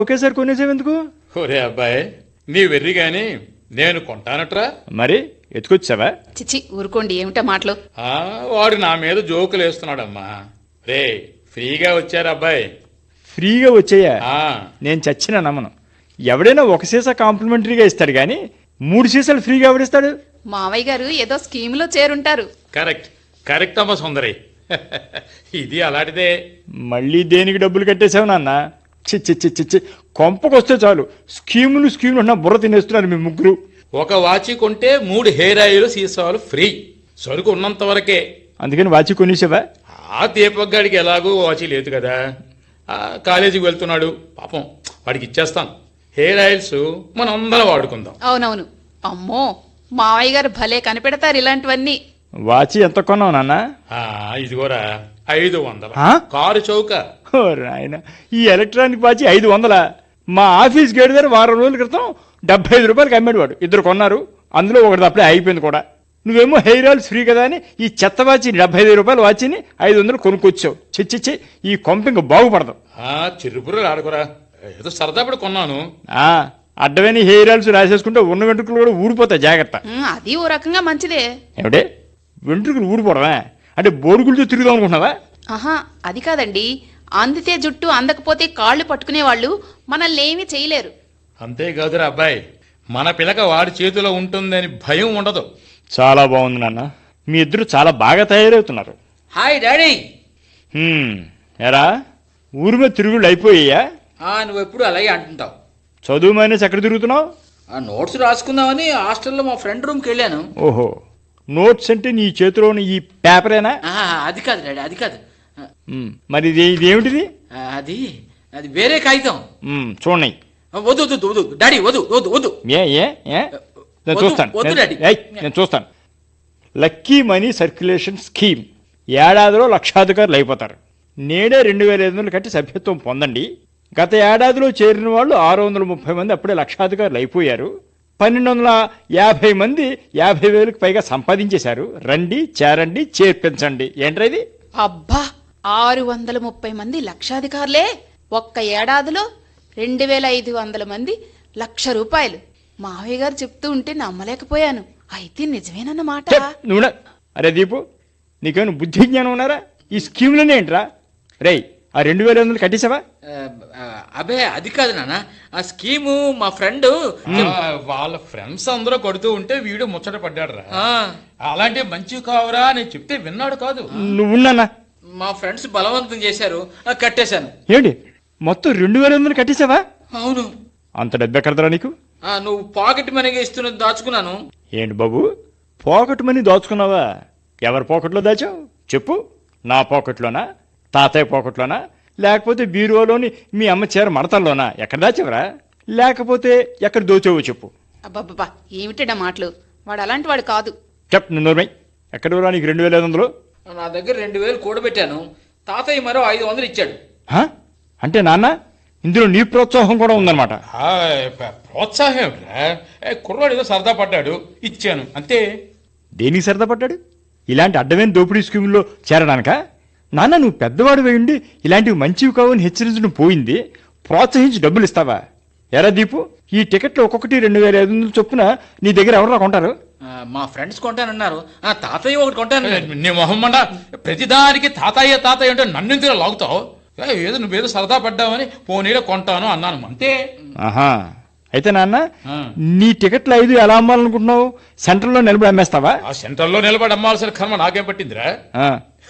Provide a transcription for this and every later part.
ఒకేసారి కొనేసేవెందుకు ఒరే అబ్బాయి నీ వెర్రి గాని నేను కొంటానట్రా మరి ఎత్తుకొచ్చావా చిచి ఊరుకోండి ఏమిటో మాటలు ఆ, వాడు నా మీద జోకులు వేస్తున్నాడమ్మా రే ఫ్రీగా వచ్చారు అబ్బాయి ఫ్రీగా వచ్చాయా ఆ, నేను చచ్చిన నమ్మను ఎవడైనా ఒక సీసా కాంప్లిమెంటరీగా ఇస్తాడు కానీ మూడు సీసాలు ఫ్రీగా ఎవడిస్తాడు మావయ్య గారు ఏదో స్కీమ్లో చేరుంటారు కరెక్ట్ కరెక్ట్ అమ్మా సుందరి ఇది అలాంటిదే మళ్ళీ దేనికి డబ్బులు కట్టేశావు నాన్న చి చి చి చి చి కొంపకొస్తే చాలు స్కీములు స్కీములు అన్న బుర్ర తినేస్తున్నారు మీ ముగ్గురు ఒక వాచి కొంటే మూడు హెయిర్ ఆయిల్ సీసాలు ఫ్రీ సరుకు ఉన్నంత వరకే అందుకని వాచి కొనేసావా ఆ దీపక్ గాడికి ఎలాగో వాచి లేదు కదా ఆ, కాలేజీకి వెళ్తున్నాడు పాపం వాడికి ఇచ్చేస్తాను హెయిర్ ఆయిల్స్ మనం అందరం వాడుకుందాం అవునవును అమ్మో మావయ్య గారు భలే కనిపెడతారు ఇలాంటివన్నీ వాచి ఎంత కొన్నావు నాన్న ఆ, ఇదిగోరా ఐదు వందలు ఆ? కారు చౌక ఓ రాయన ఈ ఎలక్ట్రానిక్ వాచి ఐదు వందల మా ఆఫీస్ గేట్ దగ్గర వారం రోజుల క్రితం డెబ్బై ఐదు రూపాయలకి అమ్మాడు వాడు ఇద్దరు కొన్నారు అందులో ఒకటి అప్పుడే అయిపోయింది కూడా నువ్వేమో హెయిర్ ఆయిల్స్ ఫ్రీ కదా అని ఈ చెత్త వాచిని డెబ్బై ఐదు రూపాయల వాచిని ఐదు వందలు కొనుక్కొచ్చావు చిచ్చిచ్చి ఈ కొంప ఇంక బాగుపడదు ఆ చిరుపురు ఆడుకోరా ఏదో సరదా పడి కొన్నాను ఆ, అడ్డమైన హెయిర్ ఆయిల్స్ రాసేసుకుంటే ఉన్న వెంట్రుకలు కూడా ఊడిపోతాయి జాగ్రత్త ఉమ్, అది ఓ రకంగా మంచిదే ఏమిటే వెంట్రుకలు ఊడిపోవడమా అంటే బోరుగులతో తిరుగుదాం అనుకుంటున్నావా ఆహా అది కాదండి అందితే జుట్టు అందకపోతే కాళ్ళు పట్టుకునే వాళ్ళు మనల్ని ఏమీ చేయలేరు అంతేకాదురా అబ్బాయి మన పిలక వాడి చేతిలో ఉంటుందని భయం ఉండదు చాలా బాగుంది నాన్న మీ ఇద్దరు చాలా బాగా తయారవుతున్నారు హాయ్ డాడీ హ్మ్, ఎరా ఊరి మీద తిరుగుళ్ళు అయిపోయాయా ఆ, నువ్వు ఎప్పుడు అలాగే అంటుంటావు చదువు మైనస్ ఎక్కడ తిరుగుతున్నావు ఆ నోట్స్ రాసుకుందామని హాస్టల్లో మా ఫ్రెండ్ రూమ్కి వెళ్ళాను ఓహో నోట్స్ అంటే నీ చేతిలోని ఈ పేపరేనా ఆ, అది కాదు డాడీ అది కాదు ఆ, హ్మ్, మరి ఇది ఇదేమిటిది ఆ, అది అది వేరే కాగితం హ్మ్, చూడండి ఆ, వద్దు వద్దు వద్దు డాడీ వద్దు వద్దు వద్దు ఏ ఏ ఏ నేను వద్దు, చూస్తాను వద్దు, నేను- డాడీ. ఏయ్, నేను చూస్తాను లక్కీ మనీ సర్క్యులేషన్ స్కీమ్ ఏడాదిలో లక్షాధికారులు అయిపోతారు నేడే రెండు వేల ఐదు వందలు కట్టి సభ్యత్వం పొందండి గత ఏడాదిలో చేరిన వాళ్ళు ఆరు వందల ముప్పై మంది అప్పుడే లక్షాధికారులు అయిపోయారు పన్నెండు వందల యాభై మంది యాభై వేలకు పైగా సంపాదించేశారు రండి చేరండి చేర్పించండి ఏంట్రా ఇది అబ్బా ఆరు వందల ముప్పై మంది లక్షాధికారులే ఒక్క ఏడాదిలో రెండు వేల ఐదు వందల మంది లక్ష రూపాయలు మావయ్య గారు చెప్తూ ఉంటే నమ్మలేకపోయాను అయితే నిజమేనన్నమాట చెప్, నువ్వు నా- అరే దీపు నీకేమైనా బుద్ధి జ్ఞానం ఉన్నారా ఈ స్కీమ్లోనే ఏంట్రా రేయ్ ఆ రెండు వేల ఐదు వందలు కట్టేసావా ఆ, ఆ, అబే అది కాదు నాన్న ఆ స్కీము మా ఫ్రెండ్ ఆ, వాళ్ళ ఫ్రెండ్స్ అందరూ కొడుతూ ఉంటే వీడు ముచ్చట పడ్డాడు రా అలాంటి మంచి కావురా అని చెప్తే విన్నాడు కాదు నువ్వు ఉన్నానా మా ఫ్రెండ్స్ బలవంతం చేశారు ఆ, కట్టేశాను ఏంటి మొత్తం రెండు వేల ఐదు వందలు కట్టేసావా అవును అంత డబ్బు ఎక్కడదరా నీకు ఆ, నువ్వు పాకెట్ మనీగా ఇస్తున్నది దాచుకున్నాను ఏంటి బాబు పాకెట్ మనీ దాచుకున్నావా ఎవరి పాకెట్లో దాచావు చెప్పు నా పాకెట్లోనా తాతయ్య పాకెట్లోనా లేకపోతే బీరువాలోని మీ అమ్మ చీర మడతల్లోనా ఎక్కడ దాచావరా లేకపోతే ఎక్కడ దోచావో చెప్పు అబ్బబ్బబ్బా ఏమిటా మాటలు వాడు అలాంటి వాడు కాదు చెప్ నిన్నోర్మై ఎక్కడ రా నీకు రెండు వేల ఐదు వందలు నా దగ్గర రెండు వేలు కూడబెట్టాను తాతయ్య మరో ఐదు వందలు ఇచ్చాడు హా? అంటే నాన్న ఇందులో నీ ప్రోత్సాహం కూడా ఉందన్నమాట ఆ, ప- ప్రోత్సాహం ఏమిట్రా? ఏ, కుర్రాడు ఏదో సరదా పడ్డాడు ఇచ్చాను అంతే దేనికి సరదా పడ్డాడు ఇలాంటి అడ్డమైన దోపిడీ స్కీముల్లో చేరడానిక నాన్న నువ్వు పెద్దవాడు ఉండి ఇలాంటివి మంచివి కావని హెచ్చరించడం పోయింది ప్రోత్సహించి డబ్బులు ఇస్తావా ఎరా దీపు ఈ టికెట్లు ఒక్కొక్కటి రెండు వేల ఐదు వందలు చొప్పున నీ దగ్గర ఎవరు కొంటారు ఆ, మా ఫ్రెండ్స్ కొంటానన్నారు ఆ, తాతయ్య ఒకటి కొంటాను నీ మొహమ్మండ ప్రతిదానికి తాతయ్య తాతయ్య అంటే నన్ను ఎందుకు ఇలా లాగుతావు ఏ, ఏదో నువ్వేదో సరదా పడ్డావని పోనీలో కొంటాను అన్నాను అంతే ఆహా అయితే నాన్న ఆ. నీ టికెట్లు ఐదు ఎలా అమ్మాలనుకుంటున్నావు సెంటర్లో నిలబడి అమ్మేస్తావా ఆ సెంటర్లో నిలబడి అమ్మాల్సిన కర్మ నాకేం పట్టిందిరా ఆ.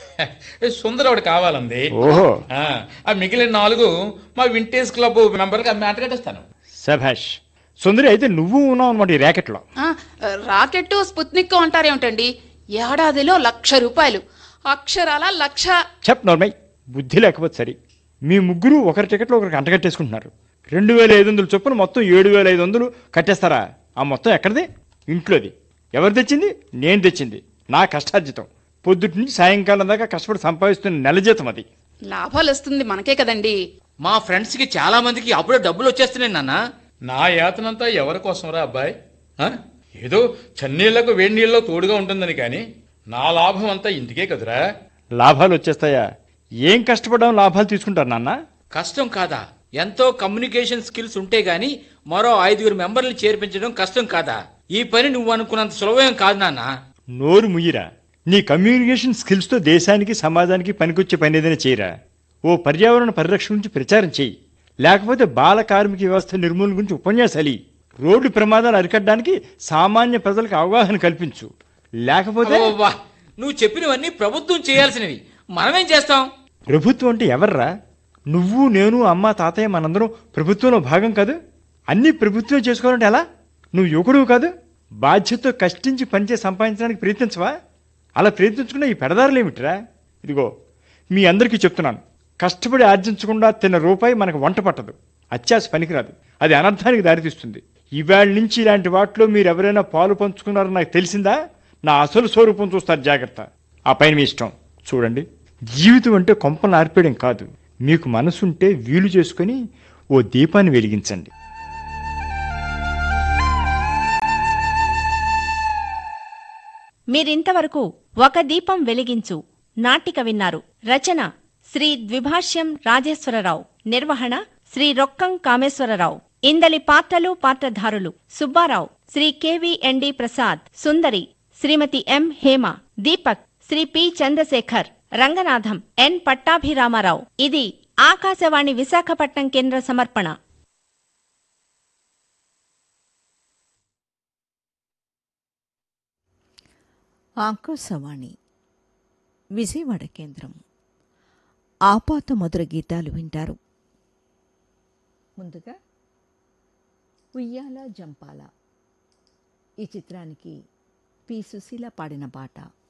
ఏ, సుందర ఒకటి కావాలంది ఓహో ఆ, ఆ మిగిలిన నాలుగు మా వింటేజ్ క్లబ్ మెంబర్కి అమ్మి కట్టేస్తాను సభాష్ సుందరి అయితే నువ్వు ఉన్నావు అనమాట ఈ ర్యాకెట్లో ఆ, రాకెట్ స్పుత్నిక్ అంటారేమిటండి ఏడాదిలో లక్ష రూపాయలు అక్షరాల లక్ష చెప్ నోర్మై బుద్ధి లేకపోతే సరి మీ ముగ్గురు ఒకరి టికెట్లో ఒకరికి అంటగట్టేసుకుంటున్నారు రెండు వేల ఐదు వందలు చొప్పున మొత్తం ఏడు వేల ఐదు వందలు కట్టేస్తారా ఆ మొత్తం ఎక్కడిది ఇంట్లోది ఎవరు తెచ్చింది నేను తెచ్చింది నా కష్టార్జితం పొద్దుటి నుంచి సాయంకాలం దాకా కష్టపడి సంపాదిస్తున్న నెల జీతం అది లాభాలు వస్తుంది మనకే కదండి మా ఫ్రెండ్స్కి చాలా మందికి అప్పుడే డబ్బులు వచ్చేస్తున్నాయి నాన్న నా యాతనంతా ఎవరి కోసంరా అబ్బాయి ఆ? ఏదో చన్నీళ్లకు వేడి నీళ్ళలో తోడుగా ఉంటుందని కానీ నా లాభం అంతా ఇంటికే కదురా లాభాలు వచ్చేస్తాయా ఏం కష్టపడడం లాభాలు తీసుకుంటారు నాన్న కష్టం కాదా ఎంతో కమ్యూనికేషన్ స్కిల్స్ ఉంటే గాని మరో ఐదుగురు మెంబర్లు చేర్పించడం కష్టం కాదా ఈ పని నువ్వు అనుకున్నంత సులభం కాదు నాన్న నోరు ముయ్యిరా నీ కమ్యూనికేషన్ స్కిల్స్తో దేశానికి సమాజానికి పనికొచ్చే పని ఏదైనా చేయరా ఓ పర్యావరణ పరిరక్షణ గురించి ప్రచారం చేయి లేకపోతే బాల కార్మిక వ్యవస్థ నిర్మూలన గురించి ఉపన్యాసాలి రోడ్డు ప్రమాదాలు అరికట్టడానికి సామాన్య ప్రజలకు అవగాహన కల్పించు లేకపోతే అబ్బబ్బా, నువ్వు చెప్పినవన్నీ ప్రభుత్వం చేయాల్సినవి మనమేం చేస్తాం ప్రభుత్వం అంటే ఎవర్రా నువ్వు నేను అమ్మ తాతయ్య మనందరం ప్రభుత్వంలో భాగం కాదు అన్నీ ప్రభుత్వం చేసుకోవాలంటే ఎలా నువ్వు యువకుడు కాదు బాధ్యతతో కష్టించి పనిచేసి సంపాదించడానికి ప్రయత్నించవా అలా ప్రయత్నించుకున్న ఈ పెడదారులేమిట్రా ఇదిగో మీ అందరికీ చెప్తున్నాను కష్టపడి ఆర్జించకుండా తిన్న రూపాయి మనకు వంట పట్టదు అత్యాశ పనికిరాదు అది అనర్థానికి దారితీస్తుంది ఇవాళ నుంచి ఇలాంటి వాటిలో మీరు ఎవరైనా పాలు పంచుకున్నారో నాకు తెలిసిందా నా అసలు స్వరూపం చూస్తారు జాగ్రత్త ఆ పైన మీ ఇష్టం చూడండి జీవితం అంటే కొంపలు ఆర్పేయడం కాదు మీకు మనసుంటే వీలు చేసుకొని ఓ దీపాన్ని వెలిగించండి మీరింతవరకు ఒక దీపం వెలిగించు నాటిక విన్నారు రచన శ్రీ ద్విభాష్యం రాజేశ్వరరావు నిర్వహణ శ్రీ రొక్కం కామేశ్వరరావు ఇందలి పాత్రలు పాత్రధారులు Subbarao Sri KVND Prasad Sundari Srimathi M Hema Deepak Sri P Chandrasekhar Ranganatham N Pattabhiramarao ఇది ఆకాశవాణి విశాఖపట్నం కేంద్ర సమర్పణ ఆకాశవాణి విజయవాడ కేంద్రం ఆపాత మధుర గీతాలు వింటారు ముందుగా ఉయ్యాల జంపాల ఈ చిత్రానికి పి సుశీల పాడిన పాట